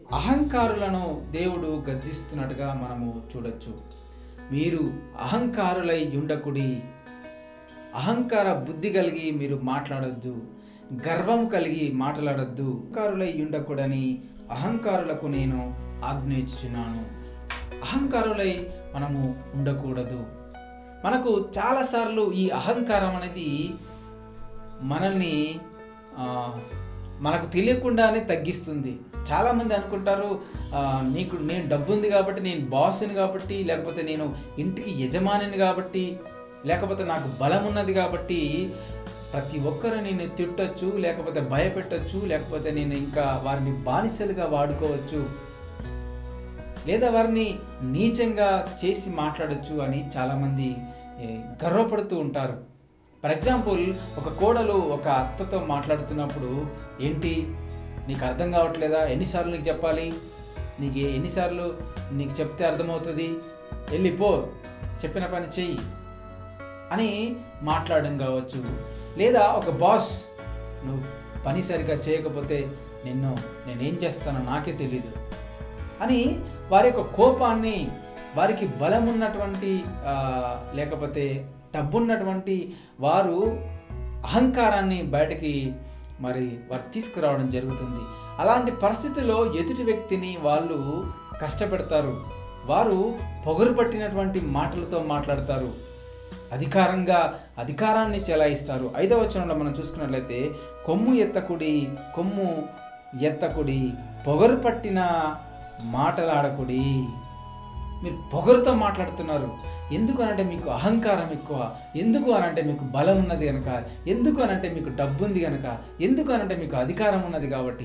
అహంకారులను దేవుడు గద్దిస్తున్నట్టుగా మనము చూడొచ్చు మీరు అహంకారులై ఉండకుడి అహంకార బుద్ధి కలిగి మీరు మాట్లాడొద్దు గర్వం కలిగి మాట్లాడొద్దు అహంకారులై ఉండకూడని అహంకారులకు నేను ఆజ్ఞయించుచున్నాను అహంకారులై మనము ఉండకూడదు మనకు చాలాసార్లు ఈ అహంకారం అనేది మనల్ని ఆ, మనకు తెలియకుండానే తగ్గిస్తుంది చాలామంది అనుకుంటారు ఆ, నీకు నేను డబ్బు ఉంది కాబట్టి నేను బాస్ని కాబట్టి లేకపోతే నేను ఇంటికి యజమానిని కాబట్టి లేకపోతే నాకు బలం ఉన్నది కాబట్టి ప్రతి ఒక్కరు నేను తిట్టొచ్చు లేకపోతే భయపెట్టచ్చు లేకపోతే నేను ఇంకా వారిని బానిసలుగా వాడుకోవచ్చు లేదా వారిని నీచంగా చేసి మాట్లాడొచ్చు అని చాలామంది ఏ, గర్వపడుతూ ఉంటారు ఫర్ ఎగ్జాంపుల్ ఒక కోడలు ఒక అత్తతో మాట్లాడుతున్నప్పుడు ఏంటి నీకు అర్థం కావట్లేదా ఎన్నిసార్లు నీకు చెప్పాలి నీకు ఏ- ఎన్నిసార్లు నీకు చెప్తే అర్థమవుతుంది వెళ్ళిపో చెప్పిన పని చెయ్యి అని మాట్లాడడం కావచ్చు లేదా ఒక బాస్ నువ్వు పని సరిగా చేయకపోతే నిన్ను నేనేం చేస్తానో నాకే తెలీదు అని వారి యొక్క కోపాన్ని వారికి బలం ఉన్నటువంటి ఆ, లేకపోతే డబ్బున్నటువంటి వారు అహంకారాన్ని బయటకి మరి వారు తీసుకురావడం జరుగుతుంది అలాంటి పరిస్థితిలో ఎదుటి వ్యక్తిని వాళ్ళు కష్టపెడతారు వారు పొగరు పట్టినటువంటి మాటలతో మాట్లాడతారు అధికారంగా అధికారాన్ని చెలాయిస్తారు ఐదవ వచనంలో మనం చూసుకున్నట్లయితే కొమ్ము ఎత్తకుడి కొమ్ము ఎత్తకుడి పొగరు పట్టిన మాటలాడకుడి మీరు పొగరుతో మాట్లాడుతున్నారు ఎందుకు అనంటే మీకు అహంకారం ఎక్కువ ఎందుకు అనంటే మీకు బలం ఉన్నది కనుక ఎందుకు అనంటే మీకు డబ్బు ఉంది కనుక ఎందుకు అనంటే మీకు అధికారం ఉన్నది కాబట్టి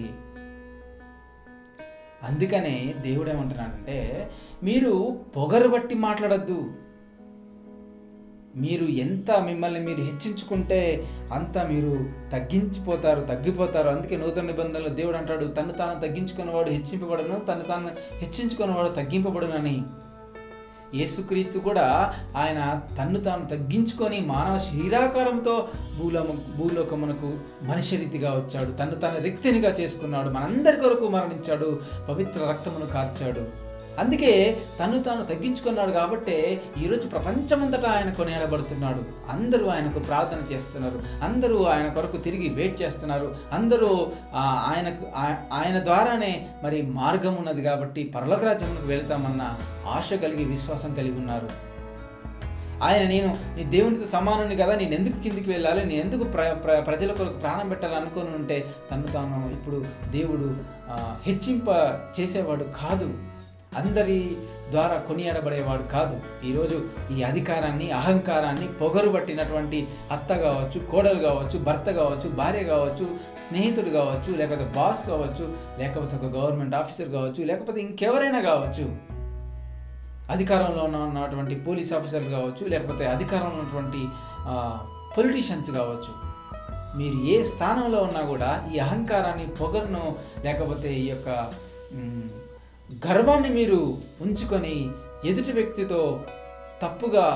అందుకనే దేవుడు ఏమంటున్నాడంటే మీరు పొగరు బట్టి మాట్లాడద్దు మీరు ఎంత మిమ్మల్ని మీరు హెచ్చించుకుంటే అంత మీరు తగ్గించిపోతారు తగ్గిపోతారు అందుకే నూతన నిబంధనలు దేవుడు అంటాడు తను తాను తగ్గించుకున్నవాడు హెచ్చింపబడను తను తాను హెచ్చించుకున్నవాడు తగ్గింపబడునని యేసుక్రీస్తు కూడా ఆయన తన్ను తాను తగ్గించుకొని మానవ శరీరాకారంతో భూలోమ భూలోకమునకు మనిషి రీతిగా వచ్చాడు తన్ను తాను రిక్తినిగా చేసుకున్నాడు మనందరి కొరకు మరణించాడు పవిత్ర రక్తమును కార్చాడు అందుకే తను తాను తగ్గించుకున్నాడు కాబట్టే ఈరోజు ప్రపంచమంతటా ఆయన కొనియాడబడుతున్నాడు అందరూ ఆయనకు ప్రార్థన చేస్తున్నారు అందరూ ఆయన కొరకు తిరిగి వెయిట్ చేస్తున్నారు అందరూ ఆ, ఆయనకు ఆ- ఆయన ద్వారానే మరి మార్గం ఉన్నది కాబట్టి పరలోక రాజ్యమునకు వెళ్తామన్న ఆశ కలిగి విశ్వాసం కలిగి ఉన్నారు ఆయన నేను నీ దేవునితో సమానుని కదా నేను ఎందుకు కిందికి వెళ్ళాలి నేను ఎందుకు ప్ర ప్ర ప్రజల కొరకు ప్రాణం పెట్టాలి అనుకుని ఉంటే తను తాను ఇప్పుడు దేవుడు ఆ, హెచ్చింప చేసేవాడు కాదు అందరి ద్వారా కొనియాడబడేవాడు కాదు ఈరోజు ఈ అధికారాన్ని అహంకారాన్ని పొగరు పట్టినటువంటి అత్త కావచ్చు కోడలు కావచ్చు భర్త కావచ్చు భార్య కావచ్చు స్నేహితుడు కావచ్చు లేకపోతే బాస్ కావచ్చు లేకపోతే ఒక గవర్నమెంట్ ఆఫీసర్ కావచ్చు లేకపోతే ఇంకెవరైనా కావచ్చు అధికారంలో ఉన్న- ఉన్నటువంటి పోలీస్ ఆఫీసర్లు కావచ్చు లేకపోతే అధికారంలో ఉన్నటువంటి పొలిటీషియన్స్ కావచ్చు మీరు ఏ స్థానంలో ఉన్నా కూడా ఈ అహంకారాన్ని పొగరును లేకపోతే ఈ యొక్క మ్, గర్వాన్ని మీరు ఉంచుకొని ఎదుటి వ్యక్తితో తప్పుగా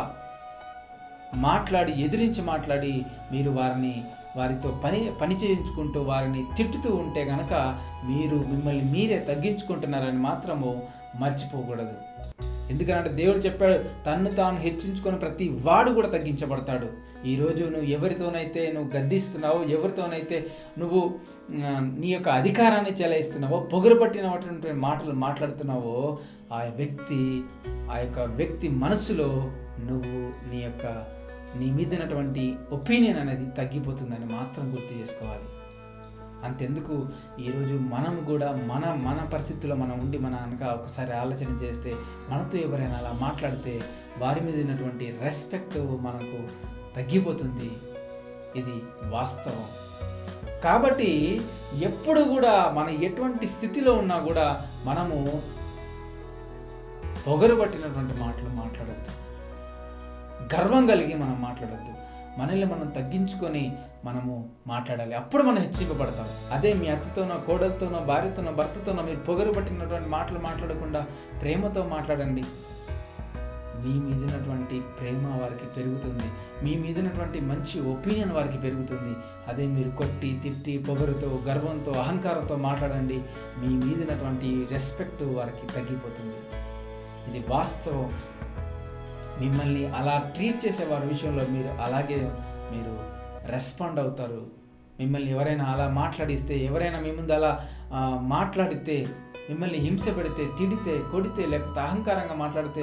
మాట్లాడి ఎదిరించి మాట్లాడి మీరు వారిని వారితో పని పని చేయించుకుంటూ వారిని తిట్టుతూ ఉంటే గనక మీరు మిమ్మల్ని మీరే తగ్గించుకుంటున్నారని మాత్రము మర్చిపోకూడదు ఎందుకంటే దేవుడు చెప్పాడు తన్ను తాను హెచ్చించుకొని ప్రతి వాడు కూడా తగ్గించబడతాడు ఈరోజు నువ్వు ఎవరితోనైతే నువ్వు గద్దిస్తున్నావో ఎవరితోనైతే నువ్వు ఆ, నీ యొక్క అధికారాన్ని చెలాయిస్తున్నావో పొగరు పట్టినటువంటి మాటలు మాట్లాడుతున్నావో ఆ వ్యక్తి ఆ యొక్క వ్యక్తి మనసులో నువ్వు నీ యొక్క నీ మీద ఉన్నటువంటి ఒపీనియన్ అనేది తగ్గిపోతుందని మాత్రం గుర్తు చేసుకోవాలి అంతెందుకు ఈరోజు మనం కూడా మన మన పరిస్థితుల్లో మనం ఉండి మన అనక ఒకసారి ఆలోచన చేస్తే మనతో ఎవరైనా అలా మాట్లాడితే వారి మీద ఉన్నటువంటి రెస్పెక్ట్ మనకు తగ్గిపోతుంది ఇది వాస్తవం కాబట్టి ఎప్పుడు కూడా మన ఎటువంటి స్థితిలో ఉన్నా కూడా మనము పొగరు పట్టినటువంటి మాటలు మాట్లాడద్దు గర్వం కలిగి మనం మాట్లాడద్దు మనల్ని మనం తగ్గించుకొని మనము మాట్లాడాలి అప్పుడు మనం హెచ్చింపబడతాం అదే మీ అత్తతోనో కోడలతోనో భార్యతోనో భర్తతోనో మీరు పొగరు పట్టినటువంటి మాటలు మాట్లాడకుండా ప్రేమతో మాట్లాడండి మీ మీద ఉన్నటువంటి ప్రేమ వారికి పెరుగుతుంది మీ మీద ఉన్నటువంటి మంచి ఒపీనియన్ వారికి పెరుగుతుంది అదే మీరు కొట్టి తిట్టి పొగరుతో గర్వంతో అహంకారంతో మాట్లాడండి మీ మీద ఉన్నటువంటి రెస్పెక్ట్ వారికి తగ్గిపోతుంది ఇది వాస్తవం మిమ్మల్ని అలా ట్రీట్ చేసే వారి విషయంలో మీరు అలాగే మీరు రెస్పాండ్ అవుతారు మిమ్మల్ని ఎవరైనా అలా మాట్లాడిస్తే ఎవరైనా మీ ముందు అలా ఆ, మాట్లాడితే మిమ్మల్ని హింస పెడితే తిడితే కొడితే లేకపోతే అహంకారంగా మాట్లాడితే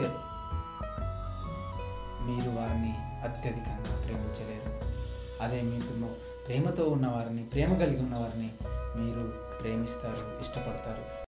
మీరు వారిని అత్యధికంగా ప్రేమించలేరు అదే మీతో ప్రేమతో ఉన్న వారిని ప్రేమ కలిగి ఉన్న వారిని మీరు ప్రేమిస్తారు ఇష్టపడతారు